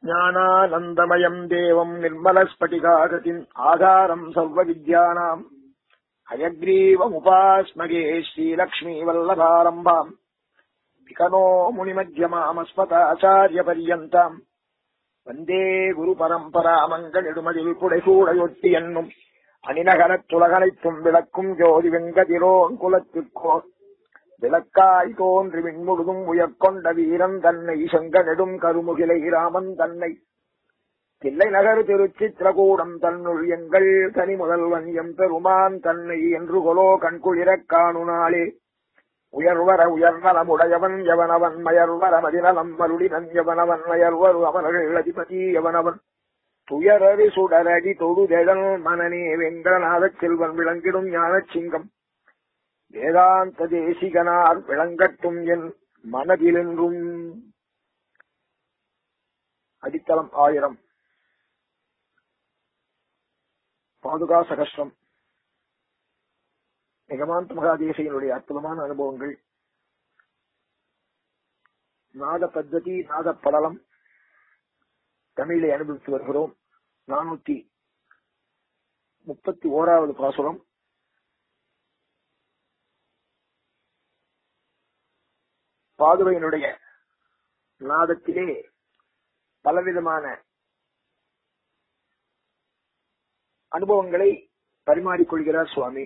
ஞானானந்தமயம் தேவம் நிர்மலஸ்பட்டிகாகதிம் ஆதாரம் சர்வ வித்யானாம் ஹயக்ரீவமுபாஸ்மகே ஸ்ரீலக்ஷ்மீ வல்லபாரம்பாம் விகனோ முனிமத்தியமாமஸ்மதாச்சாரிய பரியந்தாம் வந்தே குரு பரம்பரா மங்களிடுமதில் புடைசூடையொட்டி என்னும் அணிநகரத் துலகனைத்தும் விளக்கும் ஜோதி வெங்கதிரோன் குலத்திற்கோர் விளக்காய் தோன்றி விண்முழுதும் உயர்கொண்ட வீரன் தன்னை செங்க நெடும் கருமுகிலை ராமன் தன்னை தில்லை நகர் திருச்சித்திரகூடம் தன்னுள் எங்கள் தனி முதல்வன் எம் பெருமான் தன்னை என்று கொலோ கண்குளிரக் காணு நாளே உயர்வர உயர்நலமுடையவன் எவனவன் மயர்வர மதிநலம் மருளினன் எவனவன் மயர்வரு அவர்கள் அதிபதி எவனவன் துயரறி சுடரடி தொழுதெழல் மனநே வெங்கடநாதச் செல்வன் விளங்கிடும் ஞானச் சிங்கம் வேதாந்த தேசிகனார் விளங்கட்டும் என் மனதிலென்றும் அடித்தளம் ஆயிரம் பாதுகா சகஸ்ரம் நிகமாந்த மகாதேசியனுடைய அற்புதமான அனுபவங்கள் நாத பத்ததி நாத படலம் தமிழை அனுபவித்து வருகிறோம் நானூத்தி முப்பத்தி ஓராவது பாசுரம் பாதுகையினுடைய நாதத்திலே பலவிதமான அனுபவங்களை பரிமாறிக்கொள்கிறார் சுவாமி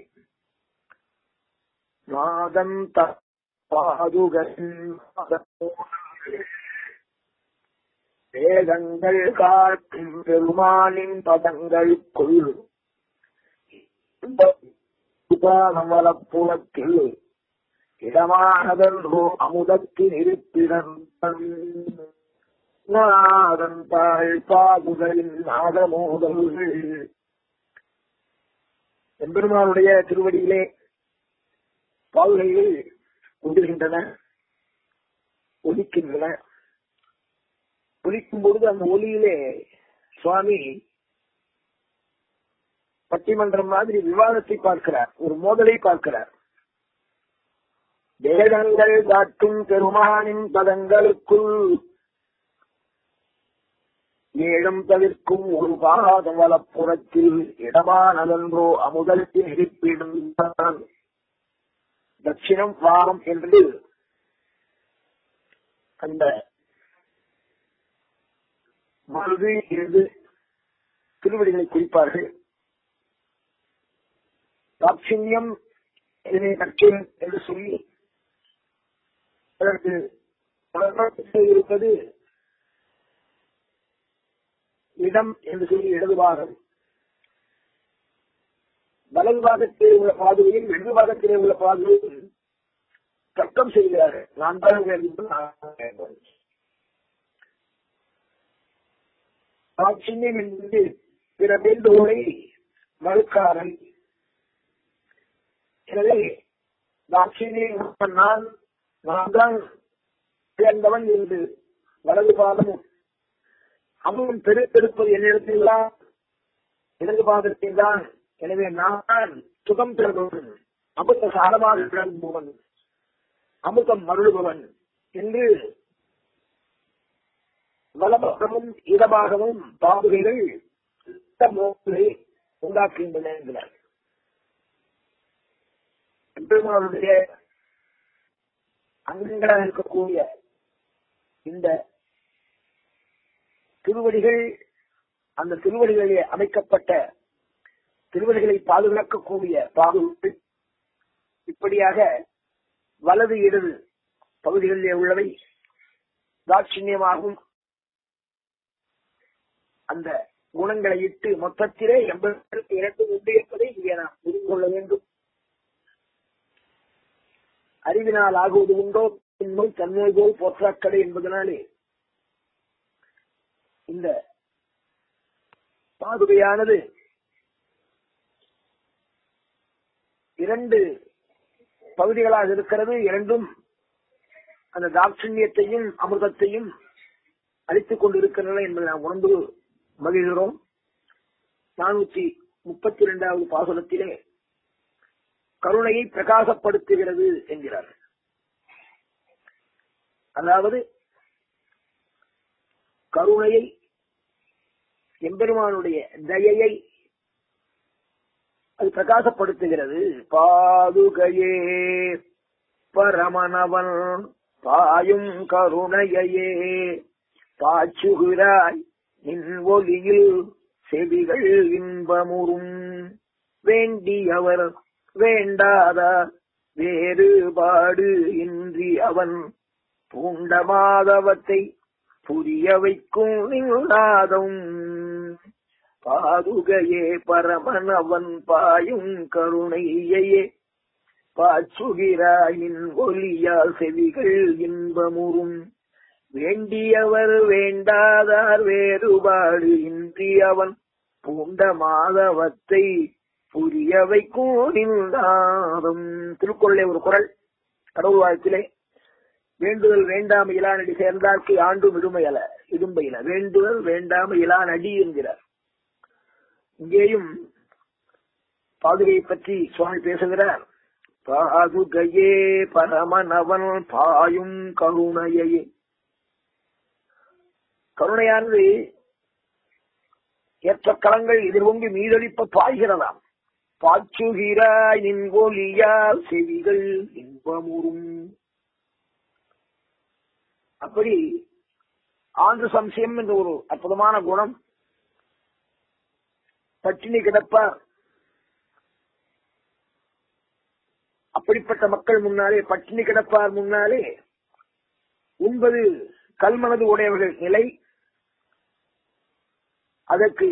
நாதம் வேதங்கள் காட்டும் பெருமானின் பதங்களுக்குள் வளப்புறத்தில் இடமானதன்றோ அமுதத்தின் இருப்பிடம் நாதன் தாழ் பாகுகளின் நாதமோதல்கள் எம்பெருமானுடைய திருவடியிலே பாதுகைகள் ஒன்றுகின்றன ஒலிக்கின்றன ஒலிக்கும் பொழுது அந்த ஒலியிலே சுவாமி பட்டிமன்றம் மாதிரி விவாதத்தை பார்க்கிறார் ஒரு மோதலை பார்க்கிறார் வேதங்கள் காட்டும் பெருமானின் பதங்களுக்குள் ஏழும் தவிர்க்கும் ஒரு பாத வலப்புறத்தில் இடமானதன்றோ அமுதத்தில் இருப்பிடும் தட்சிணம் வாரம் என்று அந்த மருது இருந்து திருவடிகளை குறிப்பார்கள் தாட்சியம் இதனை தட்சிணம் என்று சொல்லி அதற்கு இருப்பது இடம் என்று சொல்லி இடது பாகம் வலது பாகத்திலே உள்ள பாதுகையில் இடது பாகத்திலே உள்ள பாதுகையில் தர்க்கம் செய்கிறார்கள் நான் தான் வேண்டும் தாட்சியம் என்பது பிற வேண்டுகோளை மறுக்காரன் எனவே தாட்சியம் நான் நான் தான் சேர்ந்தவன் என்று வலது பாதமும் அவன் பெருப்பெடுப்பது என்னிடத்தில் தான் இடது பாதத்தில் தான் எனவே நான் சுகம் பெறுபவன் அமிர்த சாரமாக விளங்குபவன் அமிர்தம் மருளுபவன் என்று வலபகமும் இடமாகவும் பாதுகைகள் மோதலை உண்டாக்குகின்றன என்கிறார் பெருமாளுடைய அங்கங்களாக இருக்கக்கூடிய இந்த திருவடிகள் அந்த திருவடிகளிலே அமைக்கப்பட்ட திருவடிகளை பாதுகாக்கக்கூடிய பாதுகாப்பு இப்படியாக வலது இடது பகுதிகளிலே உள்ளவை தாட்சிணியமாகவும் அந்த குணங்களை இட்டு மொத்தத்திலே எண்பத்தி இரண்டு உண்டு என்பதை இங்கே நாம் புரிந்து கொள்ள வேண்டும் அறிவினால் ஆகுவது உண்டோ நோய் தன்மை போல் போற்றாக்கடை என்பதனாலே இந்த பாதுகையானது இரண்டு பகுதிகளாக இருக்கிறது இரண்டும் அந்த தாட்சிணியத்தையும் அமிர்தத்தையும் அளித்துக் கொண்டிருக்கின்றன என்பதை நாம் உணர்ந்து மகிழ்கிறோம் நானூத்தி முப்பத்தி இரண்டாவது பாசனத்திலே கருணையை பிரகாசப்படுத்துகிறது என்கிறார் அதாவது கருணையை எம்பெருமானுடைய தயையை அது பிரகாசப்படுத்துகிறது பாதுகையே பரமனவன் பாயும் கருணையையே பாச்சுகிறாய் நின் ஒளியில் செவிகள் இன்பமுறும் வேண்டியவர் வேண்டாதார் வேறுபாடு இன்றி அவன் பூண்ட மாதவத்தை புரிய வைக்கும் நில்லாதம் பாதுகையே பரமன் அவன் பாயும் கருணையையே பாச்சுகிறாயின் ஒலியால் செவிகள் இன்பமுறும் வேண்டியவர் வேண்டாதார் வேறுபாடு இன்றி அவன் பூண்ட மாதவத்தை புரிய வைக்கும் நில்லாதம் திருக்குறளை ஒரு குரல் கடவுள் வாழ்த்திலே வேண்டுதல் வேண்டாம இலானடி சேர்ந்தார்க்கு ஆண்டும் இடுமையல இடும்பையில வேண்டுதல் வேண்டாம இலானடி என்கிறார் இங்கேயும் பாதுகையை பற்றி சுவாமி பேசுகிறார் பாதுகையே பரமனவன் பாயும் கருணையே கருணையானது ஏற்ற களங்கள் எதிர்வொங்கி மீதளிப்ப பாய்கிறதாம் பாச்சுகிறாய் நின்கோலியால் செவிகள் இன்பமுறும் அப்படி ஆண்டு சம்சயம் என்ற ஒரு அற்புதமான குணம் பட்டினி கிடப்பார் அப்படிப்பட்ட மக்கள் முன்னாலே பட்டினி கிடப்பார் முன்னாலே உண்பது கல்மனது உடையவர்கள் நிலை அதற்கு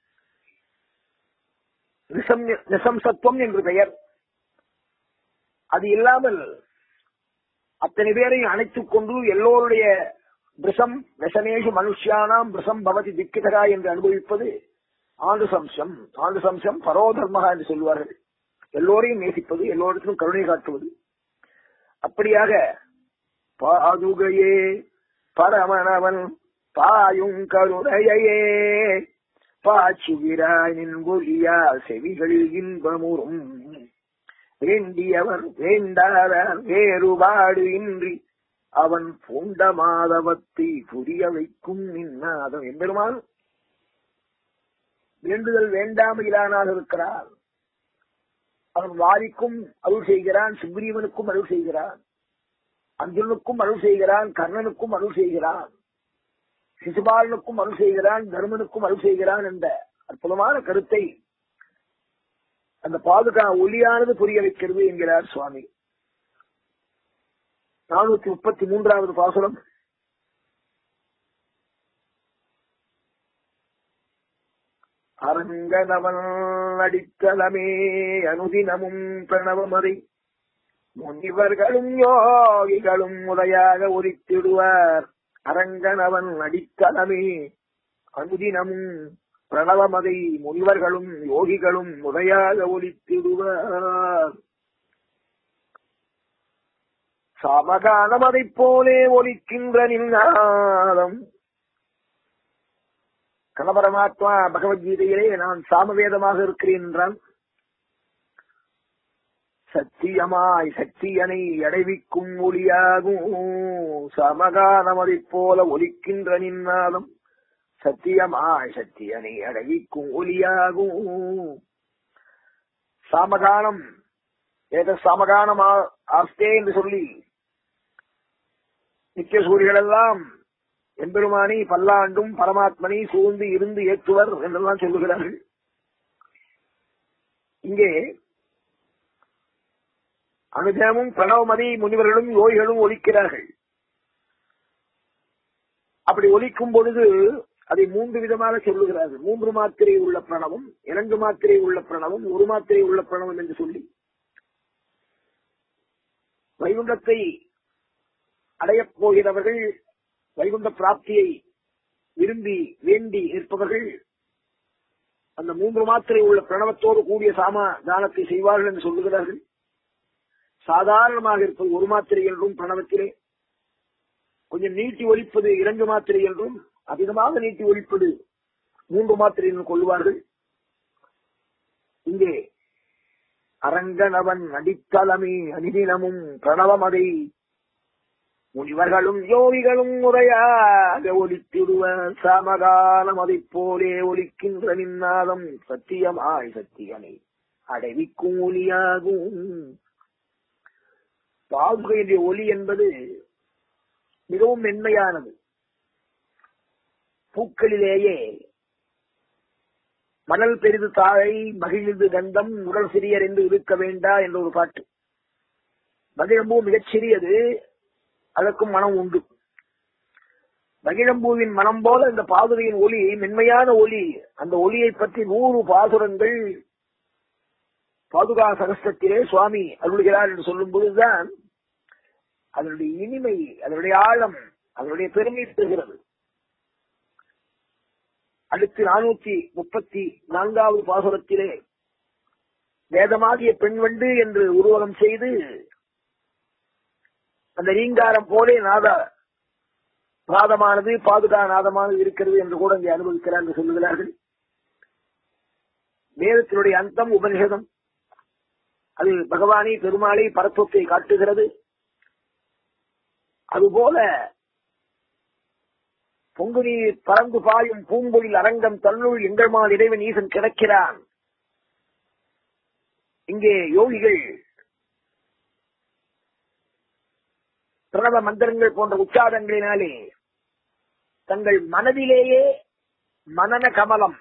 நிசம்சத்துவம் என்று பெயர் அது இல்லாமல் அத்தனை பேரையும் அணைத்துக் கொண்டு எல்லோருடைய பிரிசம் விஷமேஷு மனுஷியானாம் பிரிசம் பவதி திக்கிதகா என்று அனுபவிப்பது ஆண்டு சம்சம் ஆண்டு சம்சம் பரோதர்மகா என்று சொல்வார்கள் எல்லோரையும் நேசிப்பது எல்லோருக்கும் கருணை காட்டுவது அப்படியாக பாதுகையே பரமணவன் பாயும் கருணையே பாச்சுகிறாய் நின் ஒலியா செவிகள் இன்பமுறும் வேண்டியவர் வேண்டாத வேறுபாடு இன்றி அவன் பூண்ட மாதவத்தை புரிய வைக்கும் நின்னாதம் எம்பெருமான் வேண்டுதல் வேண்டாமையிலானாக இருக்கிறார் அவன் வாரிக்கும் அருள் செய்கிறான் சுக்ரீவனுக்கும் அருள் செய்கிறான் அர்ஜுனுக்கும் அருள் செய்கிறான் கர்ணனுக்கும் அருள் செய்கிறான் சிசுபாலனுக்கும் அருள் செய்கிறான் தர்மனுக்கும் அருள் செய்கிறான் என்ற அற்புதமான கருத்தை அந்த பாதுகா ஒளியானது புரிய வைக்கிறது என்கிறார் சுவாமி நானூத்தி முப்பத்தி மூன்றாவது பாசுரம் அரங்கனவன் அடித்தலமே அனுதினமும் பிரணவமதை முனிவர்களும் யோகிகளும் முறையாக உரித்திடுவார் அரங்கனவன் அடித்தலமே அனுதினமும் பிரணவமதை முனிவர்களும் யோகிகளும் முறையாக ஒலித்திடுவார் சாமகானம் அதைப் போலே ஒலிக்கின்ற நின்னாதம் கணபரமாத்மா பகவத்கீதையிலே நான் சாமவேதமாக இருக்கிறேன் என்றான் சத்தியமாய் சக்தியனை அடைவிக்கும் ஒளியாகும் சமகானமதைப் போல ஒலிக்கின்ற நின்னாலும் சத்தியமாய் சத்தியனை அடைவிக்கும் ஒளியாகும் சாமகானம் ஏத சாமகானம் ஆஸ்தே என்று சொல்லி நித்திய சூரிகள் எல்லாம் எம்பெருமானி பல்லாண்டும் பரமாத்மனை சூழ்ந்து இருந்து ஏற்றுவர் என்றெல்லாம் சொல்லுகிறார்கள் இங்கே அனுதினமும் பிரணவமதி முனிவர்களும் யோகிகளும் ஒலிக்கிறார்கள் அப்படி ஒலிக்கும் பொழுது அதை மூன்று விதமாக சொல்லுகிறார்கள் மூன்று மாத்திரை உள்ள பிரணவம் இரண்டு மாத்திரை உள்ள பிரணவம் ஒரு மாத்திரை உள்ள பிரணவம் என்று சொல்லி வைகுண்டத்தை அடையப் போகிறவர்கள் வைகுண்ட பிராப்தியை விரும்பி வேண்டி இருப்பவர்கள் அந்த மூன்று மாத்திரை உள்ள பிரணவத்தோடு கூடிய சாம தானத்தை செய்வார்கள் என்று சொல்லுகிறார்கள் சாதாரணமாக இருப்பது ஒரு மாத்திரை என்றும் பிரணவத்திலே கொஞ்சம் நீட்டி ஒழிப்பது இரண்டு மாத்திரை என்றும் அதிகமாக நீட்டி ஒழிப்பது மூன்று மாத்திரை என்று கொள்வார்கள் இங்கே அரங்கனவன் அடித்தலமே அனிதினமும் பிரணவமதை முனிவர்களும் யோகிகளும் முறையாக ஒலித்திடுவர் சமகாலம் அதைப் போலே ஒலிக்கின்ற நின்னாதம் சத்தியமாய் சத்தியனை அடைவிக்கும் ஒலியாகும் பாதுகையுடைய ஒலி என்பது மிகவும் மென்மையானது பூக்களிலேயே மணல் பெரிது தாழை மகிழ்ந்து கந்தம் உடல் சிறியர் என்று இருக்க வேண்டா என்ற ஒரு பாட்டு மகிழம்பூ மிகச் சிறியது அதற்கும் மனம் உண்டு மகிழம்பூவின் மனம் போல இந்த பாதுகையின் ஒலி மென்மையான ஒலி அந்த ஒலியை பற்றி நூறு பாசுரங்கள் பாதுகா சகஸ்தத்திலே சுவாமி அருள்கிறார் என்று சொல்லும் பொழுதுதான் அதனுடைய இனிமை அதனுடைய ஆழம் அதனுடைய பெருமை பெறுகிறது அடுத்து நானூத்தி முப்பத்தி நான்காவது பாசுரத்திலே வேதமாகிய பெண்வண்டு என்று உருவகம் செய்து அந்த ரீங்காரம் போலே நாத நாதமானது பாதுகா நாதமானது இருக்கிறது என்று கூட இங்கே அனுபவிக்கிறார் என்று சொல்லுகிறார்கள் வேதத்தினுடைய அந்தம் உபனிஷதம் அது பகவானை பெருமாளை பரத்துவத்தை காட்டுகிறது அதுபோல பொங்கு நீர் பறந்து பாயும் பூம்பொழில் அரங்கம் தன்னுள் எங்கள்மால் இறைவன் ஈசன் கிடக்கிறான் இங்கே யோகிகள் பிரணவ மந்திரங்கள் போன்ற உச்சாரங்களினாலே தங்கள் மனதிலேயே மனன கமலம்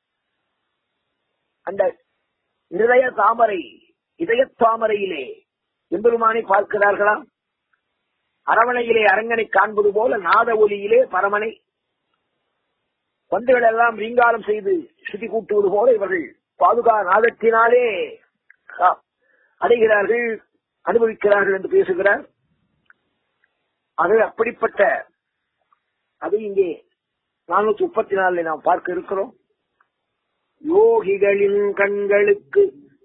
அந்த இருதய தாமரை இதய தாமரையிலே எம்பெருமானை பார்க்கிறார்களா அரவணையிலே அரங்கனை காண்பது போல நாத ஒலியிலே பரமனை பந்துகள் எல்லாம் ரீங்காரம் செய்து சுத்தி கூட்டுவது போல இவர்கள் பாதுகா நாதத்தினாலே ஆ, அடைகிறார்கள் அனுபவிக்கிறார்கள் என்று பேசுகிறார் அது அப்படிப்பட்ட அது இங்கே நானூத்தி முப்பத்தி நாலுல நாம் பார்க்க இருக்கிறோம் யோகிகளின் கண்களுக்கு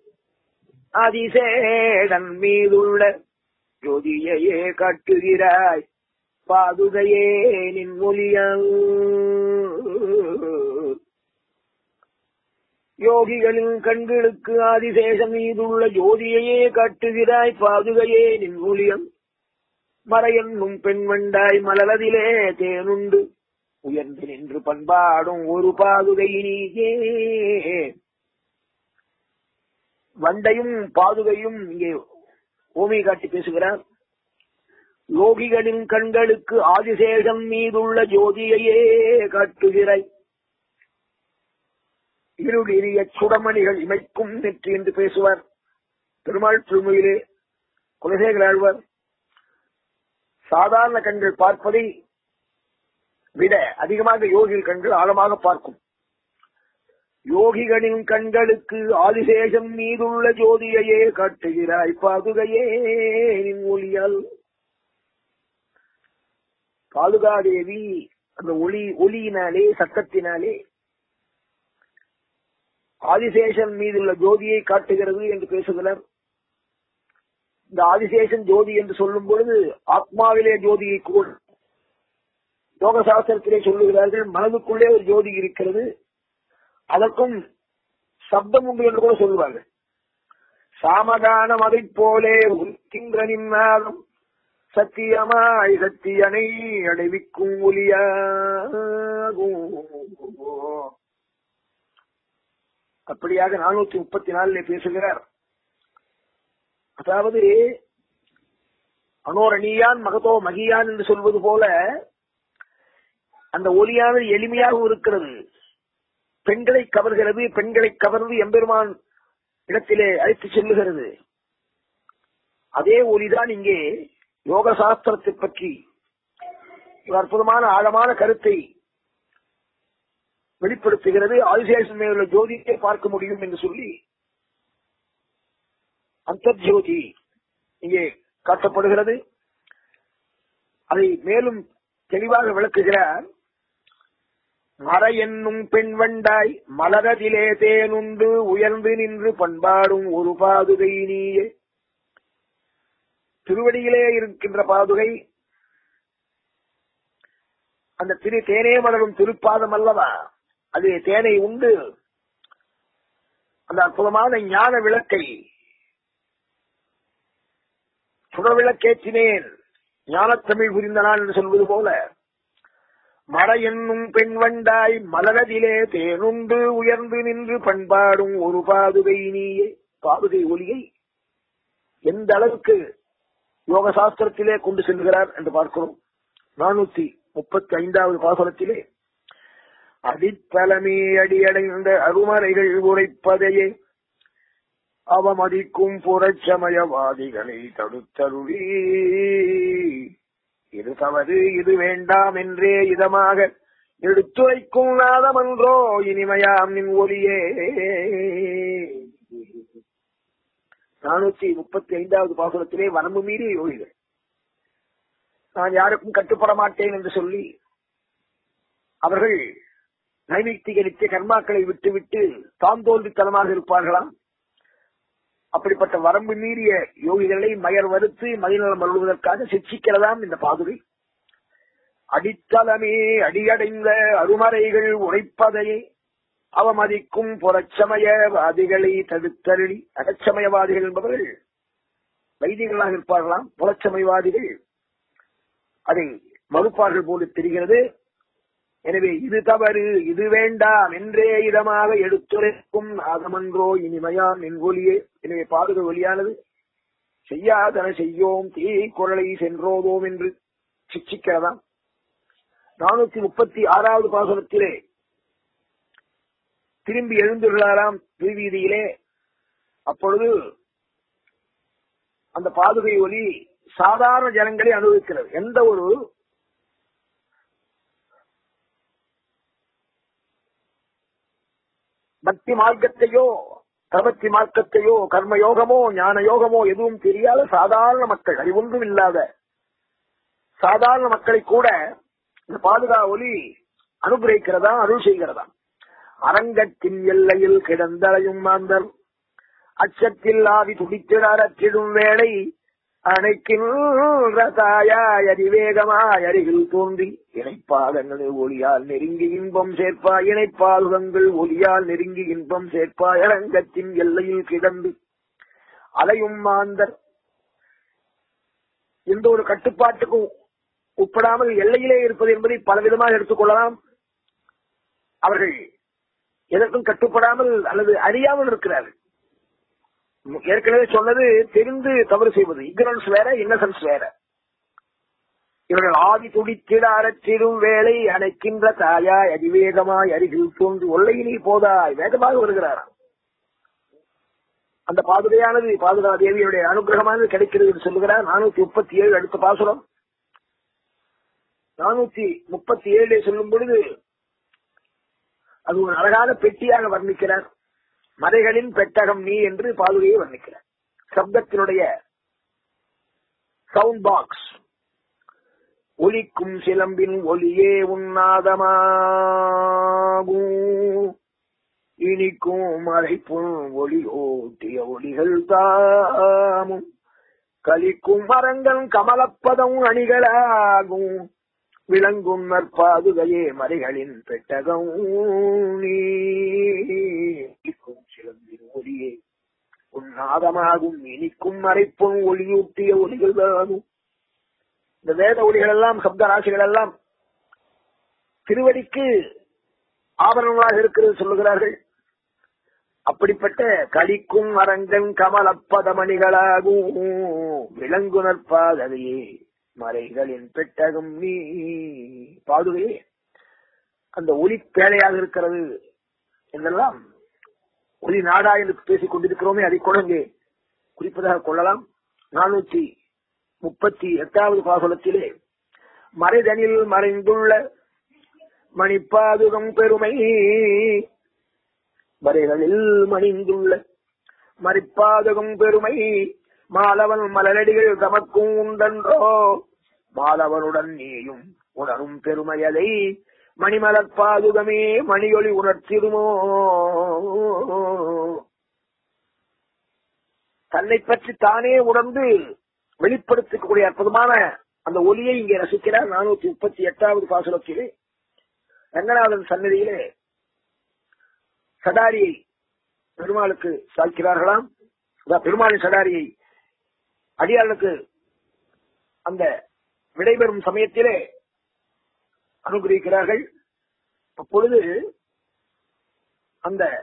அதிசேடன் மீதுள்ள ஜோதியையே காட்டுகிறாய் பாதுகையே நின் மொழியால் யோகிகளின் கண்களுக்கு ஆதிசேஷம் மீதுள்ள ஜோதியையே காட்டுகிறாய் பாதுகையே நின் மொழியம் மறையென்னும் பெண் வண்டாய் மலரதிலே தேனுண்டு உயர்ந்து நின்று பண்பாடும் ஒரு பாதுகை நீயே வண்டையும் பாதுகையும் இங்கே ஓமை காட்டி பேசுகிறார் யோகிகளின் கண்களுக்கு ஆதிசேஷம் மீதுள்ள ஜோதியையே காட்டுகிறாய் இருளிரிய சுடமணிகள் இமைக்கும் நெற்றி என்று பேசுவார் பெருமாள் திருமொழியிலே குலசேகர ஆழ்வார் சாதாரண கண்கள் பார்ப்பதை விட அதிகமாக யோகிகள் கண்கள் ஆழமாக பார்க்கும் யோகிகளின் கண்களுக்கு ஆதிசேஷம் மீதுள்ள ஜோதியையே காட்டுகிறாய் பாதுகையே நின் ஒளியால் பாதுகாதேவி அந்த ஒளி ஒளியினாலே சத்தத்தினாலே ஆதிசேஷன் மீதுள்ள ஜோதியை காட்டுகிறது என்று பேசுகிறார் இந்த ஆதிசேஷன் ஜோதி என்று சொல்லும் பொழுது ஆத்மாவிலே ஜோதியை கூட யோக சாஸ்திரத்திலே சொல்லுகிறார்கள் மனதுக்குள்ளே ஒரு ஜோதி இருக்கிறது அதற்கும் சப்தம் உண்டு என்று கூட சொல்லுவார்கள் சாமகானம் அதைப் போலே உக்கின்ற நின்னாலும் சத்தியமாய் சத்தியனை அடைவிக்கும் ஒலியாகும் அப்படியாக நானூத்தி முப்பத்தி நாலுல பேசுகிறார் அதாவது அனோரணியான் மகதோ மகியான் என்று சொல்வது போல அந்த ஒலியானது எளிமையாகவும் இருக்கிறது பெண்களை கவர்கிறது பெண்களை கவர்ந்து எம்பெருமான் இடத்திலே அழைத்து செல்லுகிறது அதே ஒலிதான் இங்கே யோக சாஸ்திரத்தை பற்றி ஒரு அற்புதமான ஆழமான கருத்தை வெளிப்படுத்துகிறது ஆதிசேஷன் மேலுள்ள ஜோதியை பார்க்க முடியும் என்று சொல்லி அந்தர்ஜோதி இங்கே காட்டப்படுகிறது அதை மேலும் தெளிவாக விளக்குகிறார் மர என்னும் பெண் வண்டாய் மலரதிலே தேனுண்டு உயர்ந்து நின்று பண்பாடும் ஒரு பாதுகை நீயே திருவடியிலே இருக்கின்ற பாதுகை அந்த திரு தேனே மலரும் திருப்பாதம் அல்லவா அது தேனை உண்டு அந்த அற்புதமான ஞான விளக்கை சுடர் விளக்கேற்றினேன் ஞானத்தமிழ் புரிந்த நாள் என்று சொல்வது போல மட என்னும் பெண் வண்டாய் மலரதிலே தேனுண்டு உயர்ந்து நின்று பண்பாடும் ஒரு பாதுகை நீயே பாதுகை ஒலியை எந்த அளவுக்கு யோக சாஸ்திரத்திலே கொண்டு செல்கிறார் என்று பார்க்கிறோம் நானூத்தி முப்பத்தி ஐந்தாவது பாசனத்திலே அடித்தலமே அடியடைந்த அருமறைகள் உரைப்பதையே அவமதிக்கும் புறச்சமயவாதிகளை தடுத்தருளி இது தவறு இது வேண்டாம் என்றே இதமாக எடுத்துரைக்கும் நாதமன்றோ இனிமையாம் நின் ஒலியே நானூத்தி முப்பத்தி ஐந்தாவது பாசுரத்திலே வரம்பு மீறி ஒழிகள் நான் யாருக்கும் கட்டுப்பட மாட்டேன் என்று சொல்லி அவர்கள் நைமித்திக நித்திய கர்மாக்களை விட்டுவிட்டு தாம் தோல்வித்தனமாக இருப்பார்களாம் அப்படிப்பட்ட வரம்பு மீறிய யோகிகளை மயர் வருத்து மதிநலம் அருள்வதற்காக சிக்ஷிக்கிறதாம் இந்த பாதுகை அடித்தளமே அடியடைந்த அருமறைகள் உரைப்பதையே அவமதிக்கும் புறச்சமயவாதிகளை தடுத்தருளி அகச்சமயவாதிகள் என்பவர்கள் வைதிகர்களாக இருப்பார்களாம் புறச்சமயவாதிகள் அதை மறுப்பார்கள் போல தெரிகிறது எனவே இது தவறு இது வேண்டாம் என்றே இதமாக எடுத்துரைக்கும் நாகமன்றோ இனிமையாம் என் ஒலியே எனவே பாதுக ஒலியானது செய்யாதன செய்யோம் தீ குரலை சென்றோதோம் என்று சிக்ஷிக்கிறதாம் நானூத்தி முப்பத்தி ஆறாவது பாசனத்திலே திரும்பி எழுந்துள்ளாராம் திருவீதியிலே அப்பொழுது அந்த பாதுகை ஒலி சாதாரண ஜனங்களை அனுபவிக்கிறது எந்த ஒரு பக்தி மார்க்கத்தையோ பிரபத்தி மார்க்கத்தையோ கர்ம யோகமோ ஞான யோகமோ எதுவும் தெரியாத சாதாரண மக்கள் அறிவொன்றும் இல்லாத சாதாரண மக்களை கூட இந்த பாதுகா ஒலி அனுகிரகிக்கிறதா அருள் செய்கிறதா அரங்கத்தின் எல்லையில் கிடந்தலையும் மாந்தர் அச்சத்தில் ஆவி துடித்திட அறற்றிடும் வேளை அணைக்கின்ற தாயாய் அதிவேகமாய் அருகில் தோன்றி இணைப்பாதங்கள் ஒளியால் நெருங்கி இன்பம் சேர்ப்பாய் இணைப்பாதுகங்கள் ஒளியால் நெருங்கி இன்பம் சேர்ப்பாய் அரங்கத்தின் எல்லையில் கிடந்து அலையும் மாந்தர் எந்த ஒரு கட்டுப்பாட்டுக்கும் உட்படாமல் எல்லையிலே இருப்பது என்பதை பலவிதமாக எடுத்துக்கொள்ளலாம் அவர்கள் எதற்கும் கட்டுப்படாமல் அல்லது அறியாமல் இருக்கிறார்கள் ஏற்கனவே சொன்னது தெரிந்து தவறு செய்வது இக்னன்ஸ் வேற இன்னசென்ஸ் வேற இவர்கள் ஆதி துடித்திட அறச்சிடும் வேலை அணைக்கின்ற தாயாய் அதிவேகமாய் அருகில் தோன்றி ஒல்லையினி போதாய் வேகமாக வருகிறாராம் அந்த பாதுகையானது பாதுகா தேவியுடைய அனுகிரகமானது கிடைக்கிறது என்று சொல்லுகிறார் நானூத்தி முப்பத்தி ஏழு அடுத்த பாசுரம் நானூத்தி முப்பத்தி ஏழு சொல்லும் பொழுது அது ஒரு அழகான பெட்டியாக வர்ணிக்கிறார் மறைகளின் பெட்டகம் நீ என்று பாதுகையை வர்ணிக்கிறார் சப்தத்தினுடைய சவுண்ட் பாக்ஸ் ஒலிக்கும் சிலம்பின் ஒலியே உன்னாதமாகும் இனிக்கும் மறைப்பும் ஒளி ஓட்டிய ஒளிகள் தாமும் கலிக்கும் மரங்கள் கமலப்பதம் அணிகளாகும் விளங்கும் நற்பாதுகையே மறைகளின் பெட்டகம் நீக்கும் சிலம்பின் ஒளியே உன்னாதமாகும் இனிக்கும் மறைப்பும் ஒளியூட்டிய ஒளிகள் தானும் இந்த வேத ஒளிகள் எல்லாம் சப்த ராசிகள் எல்லாம் திருவடிக்கு ஆபரணங்களாக இருக்கிறது சொல்லுகிறார்கள் அப்படிப்பட்ட கலிக்கும் அரங்கன் கமலப்பதமணிகளாகும் விலங்குனர் பாதகையே மறைகளின் பெட்டகம் நீ பாதுகையே அந்த ஒளி பேழையாக இருக்கிறது என்றெல்லாம் ஒளி நாடா என்று பேசிக் கொண்டிருக்கிறோமே அதை கூட இங்கே குறிப்பதாக கொள்ளலாம் நானூற்றி முப்பத்தி எட்டாவது பாகுலத்திலே மறைதனில் மறைந்துள்ள மணிப்பாதுகம் பெருமை மறைகளில் மணிந்துள்ள மறிப்பாதகம் பெருமை மாலவன் மலரடிகள் தமக்கும் உண்டன்றோ மாலவனுடன் நீயும் உணரும் பெருமையதை மணிமலர் பாதுகமே மணியொளி உணர்த்திடுமோ தன்னை பற்றி தானே உணர்ந்து வெளிப்படுத்தக்கூடிய அற்புதமான அந்த ஒலியை இங்கே ரசிக்கிறார் நானூத்தி முப்பத்தி எட்டாவது பாசுரத்திலே ரங்கநாதன் சன்னதியிலே சடாரியை பெருமாளுக்கு சாய்க்கிறார்களாம் அதான் பெருமாளின் சடாரியை அடியாளுக்கு அந்த விடைபெறும் சமயத்திலே அனுகிரகிக்கிறார்கள் அப்பொழுது அந்த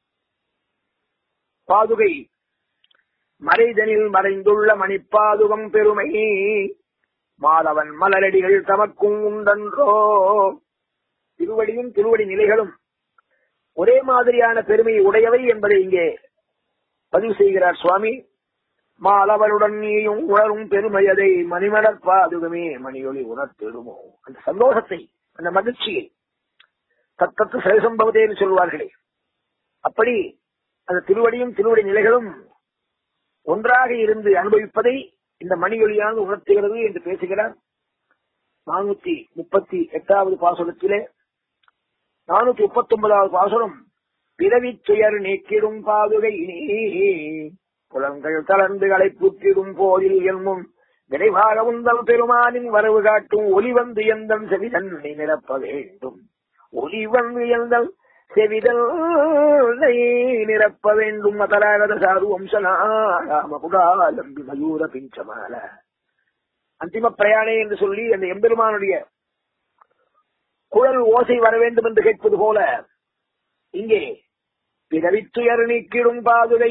பாதுகை மறைதனில் மறைந்துள்ள மணிப்பாதுகம் பெருமை மாதவன் மலரடிகள் தமக்கும் உண்டன்றோ திருவடியும் திருவடி நிலைகளும் ஒரே மாதிரியான பெருமை உடையவை என்பதை இங்கே பதிவு செய்கிறார் சுவாமி மாலவனுடன் நீயும் உணரும் பெருமையதை மணிமலர் பாதுகமே மணியொளி உணர்த்திடுமோ அந்த சந்தோஷத்தை அந்த மகிழ்ச்சியை தத்தத்து சிறைசம்பவதேன்னு சொல்வார்களே அப்படி அந்த திருவடியும் திருவடி நிலைகளும் ஒன்றாக இருந்து அனுபவிப்பதை இந்த மணியொலியானது உணர்த்துகிறது என்று பேசுகிறார் நானூத்தி முப்பத்தி எட்டாவது பாசுரத்திலே நானூத்தி முப்பத்தி ஒன்பதாவது பாசுரம் பிறவி துயர் நீக்கிடும் பாதுகை நீ புலங்கள் தளர்ந்துகளை புற்றிடும் போதில் என்மும் விரைவாக உந்தல் பெருமானின் வரவு காட்டும் ஒலி வந்து எந்தன் செவிதன்னை நிரப்ப வேண்டும் ஒலி வந்து எந்தல் செவிதல்லை நிரப்ப வேண்டும் மதராகத சாது வம்சநாம புகாலம்பி மயூர பிஞ்சமால அந்திம பிரயாணே என்று சொல்லி அந்த எம்பெருமானுடைய குழல் ஓசை வர வேண்டும் என்று கேட்பது போல இங்கே பிறவித்துயர் நீக்கிடும் பாதுகை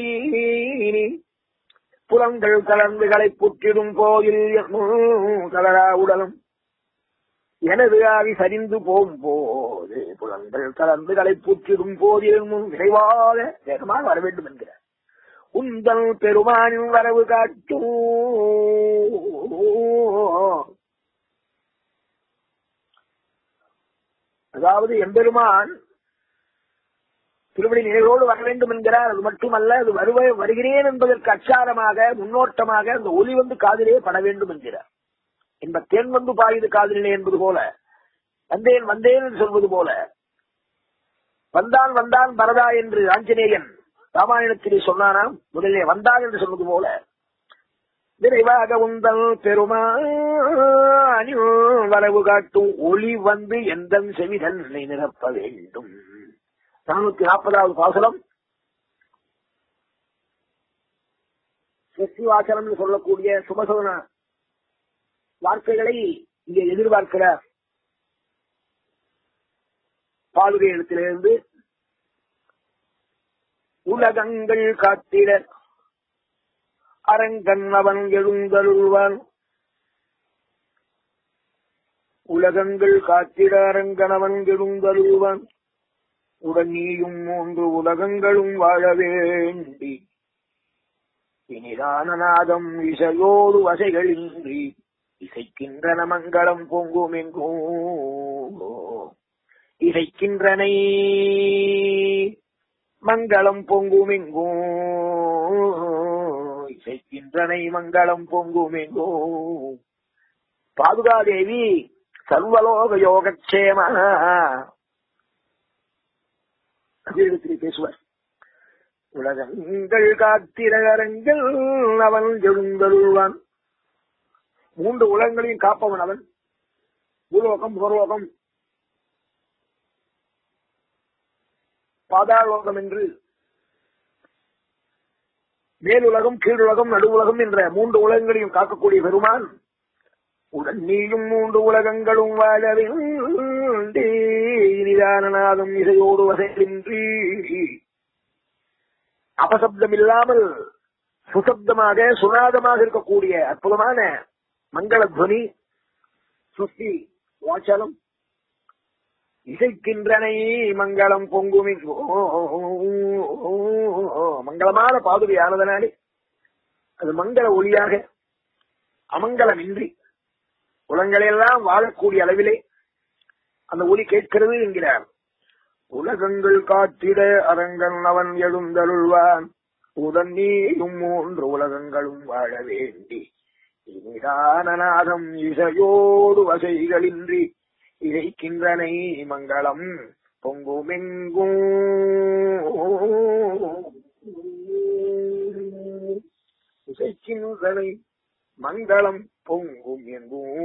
புலங்கள் கலந்துகளை புற்றிடும் கோயில் கலரா உடலும் எனது ஆவி சரிந்து போகும்போது புலங்கள் கலந்துகளை புற்றிடும் போதிலும் விரைவாக வேகமாக வர வேண்டும் என்கிறார் உந்தல் பெருமானின் வரவு காட்டும் அதாவது எம்பெருமான் திருவடி நிலையோடு வர வேண்டும் என்கிறார் அது மட்டுமல்ல அது வருவ வருகிறேன் என்பதற்கு அச்சாரமாக முன்னோட்டமாக அந்த ஒலி வந்து காதிலே பட வேண்டும் என்கிறார் இந்த தேன் வந்து பாயுது காதிலே என்பது போல வந்தேன் வந்தேன் என்று சொல்வது போல வந்தான் வந்தான் பரதா என்று ஆஞ்சநேயன் ராமாயணத்திலே சொன்னானாம் முதலிலே வந்தான் என்று சொல்வது போல விரைவாக உந்தல் பெருமானின் வரவு காட்டும் ஒளி வந்து எந்த செவிதன்னை நிரப்ப வேண்டும் நானூத்தி நாற்பதாவது பாசனம் சசிவாசனம் சொல்லக்கூடிய சுபசோன வார்த்தைகளை இங்கே எதிர்பார்க்கிறார் பாலுகை இடத்திலிருந்து உலகங்கள் காத்திட அரங்கன் அவன் எழுந்தருள்வான் உலகங்கள் காத்திட அரங்கனவன் எழுந்தருள்வான் உடன் நீயும் மூன்று உலகங்களும் வாழ வேண்டி இனிதான நாதம் இசையோடு வசைகளின்றி இசைக்கின்றன மங்களம் பொங்கும் எங்கோ இசைக்கின்றனை மங்களம் பொங்கும் எங்கோ இசைக்கின்றனை மங்களம் பொங்கும் எங்கோ பாதுகாதேவி சர்வலோக யோகக்ஷேம அபிவிருத்தி பேசுவார் உலகங்கள் காத்திரகரங்கள் அவன் எழுந்தருள்வான் மூன்று உலகங்களையும் காப்பவன் அவன் பூலோகம் புறலோகம் பாதாளோகம் என்று மேலுலகம் கீழுலகம் நடுவுலகம் என்ற மூன்று உலகங்களையும் காக்கக்கூடிய பெருமான் உடன் நீயும் மூன்று உலகங்களும் வாழவே நிதானநாதம் இசையோடு வசையின்றி அபசப்தம் இல்லாமல் சுசப்தமாக சுனாதமாக இருக்கக்கூடிய அற்புதமான மங்கள துவனி சுஸ்தி வாச்சலம் இசைக்கின்றனை மங்களம் பொங்குமி மங்களமான பாதுகையானதனாலே அது மங்கள ஒளியாக அமங்கலமின்றி உலங்களெல்லாம் வாழக்கூடிய அளவிலே அந்த ஒலி கேட்கிறது என்கிறார் உலகங்கள் காத்திட அரங்கன் அவன் எழுந்தருள்வான் உடன் நீயும் மூன்று உலகங்களும் வாழ வேண்டி இனிதானநாதம் இசையோடு வசைகளின்றி இறைக்கின்றனை மங்களம் பொங்குமெங்கும் இசைக்கின்றனை மங்களம் பொங்கும் எங்கும்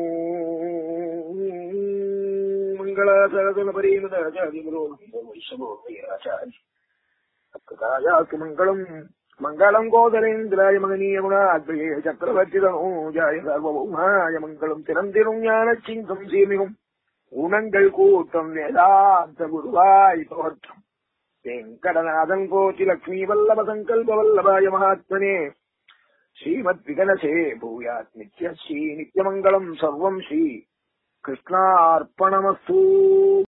மங்களாசரதன பரீமதாச்சாரியாக்கு மங்களம் மங்களம் கோதரேந்திராய மகனீய குணாத்மயே சக்கரவர்த்தி தனூஜாய சர்வபௌமாய மங்களம் திறந்திரும் ஞான சிங்கம் சீமிகும் குணங்கள் கூட்டம் வேதாந்த குருவாய் பவர்த்தம் வெங்கடநாதன் கோட்டி லக்ஷ்மி வல்லப சங்கல்ப வல்லபாய மகாத்மனே ஸ்ரீமத் விகனசே பூயாத் நித்ய ஸ்ரீ நித்யமங்கலம் சர்வம் ஸ்ரீ கிருஷ்ணார்ப்பணமஸ்து